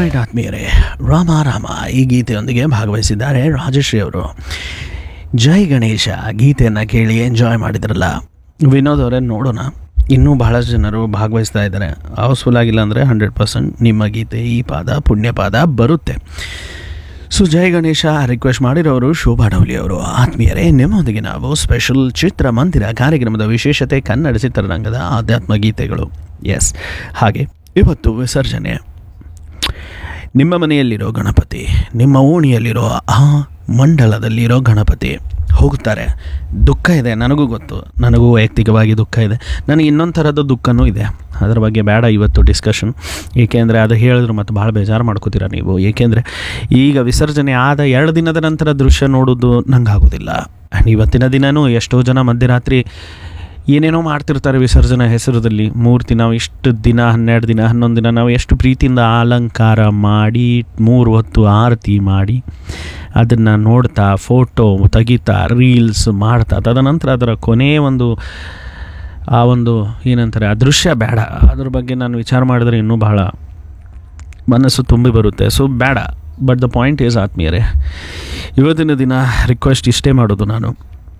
right ಆತ್ಮೀಯರೇ ರಾಮ ರಾಮ ಈ ಗೀತೆಯೊಂದಿಗೆ ಭಾಗವಹಿಸಿದ್ದಾರೆ ರಾಜಶ್ರೀ ಅವರು ಜೈ ಗಣೇಶ ಗೀತೆಯನ್ನು ಕೇಳಿ ಎಂಜಾಯ್ ಮಾಡಿದ್ರಲ್ಲ ವಿನೋದ್ ಅವರೇ ನೋಡೋಣ ಇನ್ನೂ ಬಹಳಷ್ಟು ಜನರು ಭಾಗವಹಿಸ್ತಾ ಇದ್ದಾರೆ ಹೌಸ್ಫುಲ್ ಆಗಿಲ್ಲ ಅಂದರೆ ಹಂಡ್ರೆಡ್ ಪರ್ಸೆಂಟ್ ನಿಮ್ಮ ಗೀತೆ ಈ ಪಾದ ಪುಣ್ಯ ಪಾದ ಬರುತ್ತೆ ಸೊ ಜೈ ಗಣೇಶ ರಿಕ್ವೆಸ್ಟ್ ಮಾಡಿರೋರು ಶೋಭಾ ಡೌಲಿ ಅವರು ಆತ್ಮೀಯರೇ ನಿಮ್ಮೊಂದಿಗೆ ನಾವು ಸ್ಪೆಷಲ್ ಚಿತ್ರಮಂದಿರ ಕಾರ್ಯಕ್ರಮದ ವಿಶೇಷತೆ ಕನ್ನಡ ಚಿತ್ರರಂಗದ ಆಧ್ಯಾತ್ಮ ಗೀತೆಗಳು ಎಸ್ ಹಾಗೆ ಇವತ್ತು ವಿಸರ್ಜನೆ ನಿಮ್ಮ ಮನೆಯಲ್ಲಿರೋ ಗಣಪತಿ ನಿಮ್ಮ ಓಣಿಯಲ್ಲಿರೋ ಆ ಮಂಡಲದಲ್ಲಿರೋ ಗಣಪತಿ ಹೋಗ್ತಾರೆ ದುಃಖ ಇದೆ ನನಗೂ ಗೊತ್ತು ನನಗೂ ವೈಯಕ್ತಿಕವಾಗಿ ದುಃಖ ಇದೆ ನನಗೆ ಇನ್ನೊಂದು ಥರದ ದುಃಖನೂ ಇದೆ ಅದರ ಬಗ್ಗೆ ಬೇಡ ಇವತ್ತು ಡಿಸ್ಕಷನ್ ಏಕೆಂದರೆ ಅದು ಹೇಳಿದ್ರು ಮತ್ತು ಭಾಳ ಬೇಜಾರು ಮಾಡ್ಕೋತೀರ ನೀವು ಏಕೆಂದರೆ ಈಗ ವಿಸರ್ಜನೆ ಆದ ಎರಡು ದಿನದ ನಂತರ ದೃಶ್ಯ ನೋಡೋದು ನಂಗೆ ಆಗೋದಿಲ್ಲ ಆ್ಯಂಡ್ ಇವತ್ತಿನ ದಿನವೂ ಎಷ್ಟೋ ಜನ ಮಧ್ಯರಾತ್ರಿ ಏನೇನೋ ಮಾಡ್ತಿರ್ತಾರೆ ವಿಸರ್ಜನೆ ಹೆಸರದಲ್ಲಿ ಮೂರ್ತಿ ನಾವು ಇಷ್ಟು ದಿನ ಹನ್ನೆರಡು ದಿನ ಹನ್ನೊಂದು ದಿನ ನಾವು ಎಷ್ಟು ಪ್ರೀತಿಯಿಂದ ಅಲಂಕಾರ ಮಾಡಿ ಮೂರು ಹೊತ್ತು ಆರತಿ ಮಾಡಿ ಅದನ್ನು ನೋಡ್ತಾ ಫೋಟೋ ತೆಗಿತಾ ರೀಲ್ಸ್ ಮಾಡ್ತಾ ತದನಂತರ ಅದರ ಕೊನೆಯ ಒಂದು ಆ ಒಂದು ಏನಂತಾರೆ ಆ ದೃಶ್ಯ ಬೇಡ ಅದ್ರ ಬಗ್ಗೆ ನಾನು ವಿಚಾರ ಮಾಡಿದ್ರೆ ಇನ್ನೂ ಬಹಳ ಮನಸ್ಸು ತುಂಬಿ ಬರುತ್ತೆ ಸೊ ಬೇಡ ಬಟ್ ದ ಪಾಯಿಂಟ್ ಈಸ್ ಆತ್ಮೀಯರೇ ಇವತ್ತಿನ ದಿನ ರಿಕ್ವೆಸ್ಟ್ ಇಷ್ಟೇ ಮಾಡೋದು ನಾನು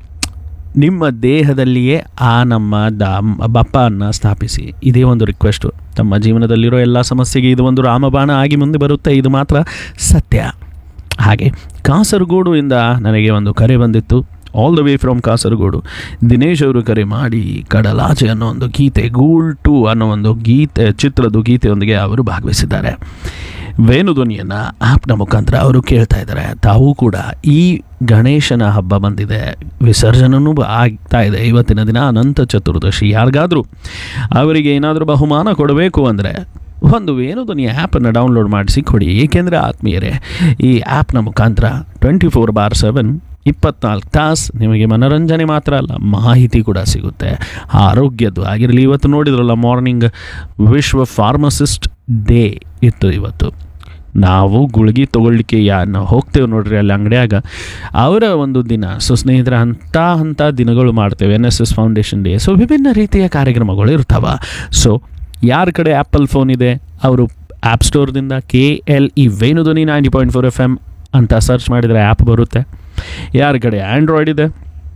ನಿಮ್ಮ ದೇಹದಲ್ಲಿಯೇ ಆ ನಮ್ಮ ದ ಬಪ್ಪವನ್ನು ಸ್ಥಾಪಿಸಿ ಇದೇ ಒಂದು ರಿಕ್ವೆಸ್ಟು ತಮ್ಮ ಜೀವನದಲ್ಲಿರೋ ಎಲ್ಲ ಸಮಸ್ಯೆಗೆ ಇದು ಒಂದು ರಾಮಬಾಣ ಆಗಿ ಮುಂದೆ ಬರುತ್ತೆ ಇದು ಮಾತ್ರ ಸತ್ಯ ಹಾಗೆ ಕಾಸರಗೋಡು ಇಂದ ನನಗೆ ಒಂದು ಕರೆ ಬಂದಿತ್ತು all the way from Kasaragod Dinesh ಅವರು ಕರೆ ಮಾಡಿ ಕಡಲಾಚೆ ಅನ್ನೋ ಒಂದು ಗೀತೆ ಗೂಲ್ ಟು ಅನ್ನೋ ಒಂದು ಗೀತೆ ಚಿತ್ರದ ಗೀತೆಯೊಂದಿಗೆ ಅವರು ಭಾಗವಹಿಸಿದ್ದಾರೆ ವೇಣುಧ್ವನಿಯನ್ನು ಆ್ಯಪ್ನ ಮುಖಾಂತರ ಅವರು ಕೇಳ್ತಾ ಇದ್ದಾರೆ ತಾವು ಕೂಡ ಈ ಗಣೇಶನ ಹಬ್ಬ ಬಂದಿದೆ ವಿಸರ್ಜನೂ ಆಗ್ತಾ ಇದೆ ಇವತ್ತಿನ ದಿನ ಅನಂತ ಚತುರ್ದಶಿ ಯಾರಿಗಾದರೂ ಅವರಿಗೆ ಏನಾದರೂ ಬಹುಮಾನ ಕೊಡಬೇಕು ಅಂದರೆ ಒಂದು ವೇಣುಧ್ವನಿ ಆ್ಯಪನ್ನು ಡೌನ್ಲೋಡ್ ಮಾಡಿಸಿ ಕೊಡಿ ಏಕೆಂದರೆ ಆತ್ಮೀಯರೇ ಈ ಆ್ಯಪ್ನ ಮುಖಾಂತರ ಟ್ವೆಂಟಿ ಫೋರ್ ಬಾರ್ ಸೆವೆನ್ ಇಪ್ಪತ್ನಾಲ್ಕು ತಾಸು ನಿಮಗೆ ಮನೋರಂಜನೆ ಮಾತ್ರ ಅಲ್ಲ ಮಾಹಿತಿ ಕೂಡ ಸಿಗುತ್ತೆ ಆರೋಗ್ಯದ್ದು ಆಗಿರಲಿ ಇವತ್ತು ನೋಡಿದ್ರಲ್ಲ ಮಾರ್ನಿಂಗ್ ವಿಶ್ವ ಫಾರ್ಮಸಿಸ್ಟ್ ಡೇ ಇತ್ತು ಇವತ್ತು ನಾವು ಗುಳಿಗೆ ತೊಗೊಳ್ಲಿಕ್ಕೆ ಯಾ ನಾವು ಹೋಗ್ತೇವೆ ನೋಡ್ರಿ ಅಲ್ಲಿ ಅಂಗಡಿಯಾಗ ಅವರ ಒಂದು ದಿನ ಸೊ ಸ್ನೇಹಿತರ ಅಂಥ ಅಂಥ ದಿನಗಳು ಮಾಡ್ತೇವೆ N S S foundation day so ವಿಭಿನ್ನ ರೀತಿಯ ಕಾರ್ಯಕ್ರಮಗಳು ಇರ್ತಾವ ಸೊ ಯಾರ ಕಡೆ ಆ್ಯಪಲ್ ಫೋನ್ ಇದೆ ಅವರು ಆ್ಯಪ್ ಸ್ಟೋರ್ದಿಂದ K L E Venudhwani ninety point four F M ಅಂತ ಸರ್ಚ್ ಮಾಡಿದರೆ ಆ್ಯಪ್ ಬರುತ್ತೆ ಯಾರ ಕಡೆ ಆ್ಯಂಡ್ರಾಯ್ಡ್ ಇದೆ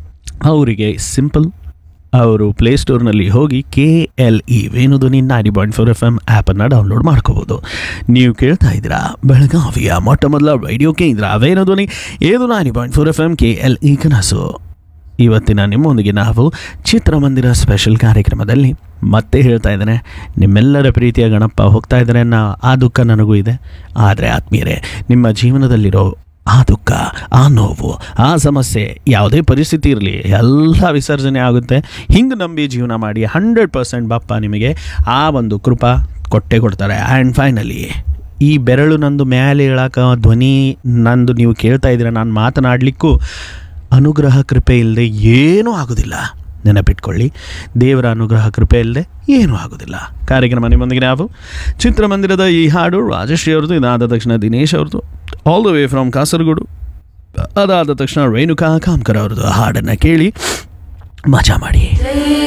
ಅವರಿಗೆ ಸಿಂಪಲ್ ಅವರು ಪ್ಲೇಸ್ಟೋರ್ನಲ್ಲಿ ಹೋಗಿ K L E Venudhwani ninety point four F M ಆ್ಯಪನ್ನು ಡೌನ್ಲೋಡ್ ಮಾಡ್ಕೋಬೋದು ನೀವು ಕೇಳ್ತಾ ಇದ್ದೀರಾ ಬೆಳಗಾವಿಯ ಮೊಟ್ಟ ಮೊದಲ ರೇಡಿಯೋ ಕೇಂದ್ರ ವೇಣುಧ್ವನಿ ಏದು ninety point four F M K L E ಕನಸು ಇವತ್ತಿನ ನಿಮ್ಮೊಂದಿಗೆ ನಾವು ಚಿತ್ರಮಂದಿರ ಸ್ಪೆಷಲ್ ಕಾರ್ಯಕ್ರಮದಲ್ಲಿ ಮತ್ತೆ ಹೇಳ್ತಾ ಇದ್ದೇನೆ ನಿಮ್ಮೆಲ್ಲರ ಪ್ರೀತಿಯ ಗಣಪ ಹೋಗ್ತಾ ಇದ್ದಾರೆ ಅನ್ನೋ ಆ ದುಃಖ ನನಗೂ ಇದೆ ಆದರೆ ಆತ್ಮೀಯರೇ ನಿಮ್ಮ ಜೀವನದಲ್ಲಿರೋ ಆ ದುಃಖ ಆ ನೋವು ಆ ಸಮಸ್ಯೆ ಯಾವುದೇ ಪರಿಸ್ಥಿತಿ ಇರಲಿ ಎಲ್ಲ ವಿಸರ್ಜನೆ ಆಗುತ್ತೆ ಹಿಂಗೆ ನಂಬಿ ಜೀವನ ಮಾಡಿ ಹಂಡ್ರೆಡ್ ಪರ್ಸೆಂಟ್ ಬಪ್ಪ ನಿಮಗೆ ಆ ಒಂದು ಕೃಪಾ ಕೊಟ್ಟೆ ಕೊಡ್ತಾರೆ ಆ್ಯಂಡ್ ಫೈನಲಿ ಈ ಬೆರಳು ನಂದು ಮೇಲೆ ಹೇಳಕ್ಕೆ ಧ್ವನಿ ನಂದು ನೀವು ಕೇಳ್ತಾ ಇದ್ದೀರ ನಾನು ಮಾತನಾಡಲಿಕ್ಕೂ ಅನುಗ್ರಹ ಕೃಪೆ ಇಲ್ಲದೆ ಏನೂ ಆಗೋದಿಲ್ಲ ನೆನಪಿಟ್ಕೊಳ್ಳಿ ದೇವರ ಅನುಗ್ರಹ ಕೃಪೆ ಇಲ್ಲದೆ ಏನೂ ಆಗೋದಿಲ್ಲ ಕಾರ್ಯಕ್ರಮ ನಿಮ್ಮೊಂದಿಗೆ ನಾವು ಚಿತ್ರಮಂದಿರದ ಈ ಹಾಡು ರಾಜಶ್ರೀ ಅವ್ರದ್ದು ಇದಾದ ತಕ್ಷಣ ದಿನೇಶ್ ಅವ್ರದ್ದು all the way from Kasaragod ಅದಾದ ತಕ್ಷಣ ರೇಣುಕಾ ಕಾಮ್ಕರ್ ಅವ್ರದ್ದು ಹಾಡನ್ನು ಕೇಳಿ ಮಜಾ ಮಾಡಿ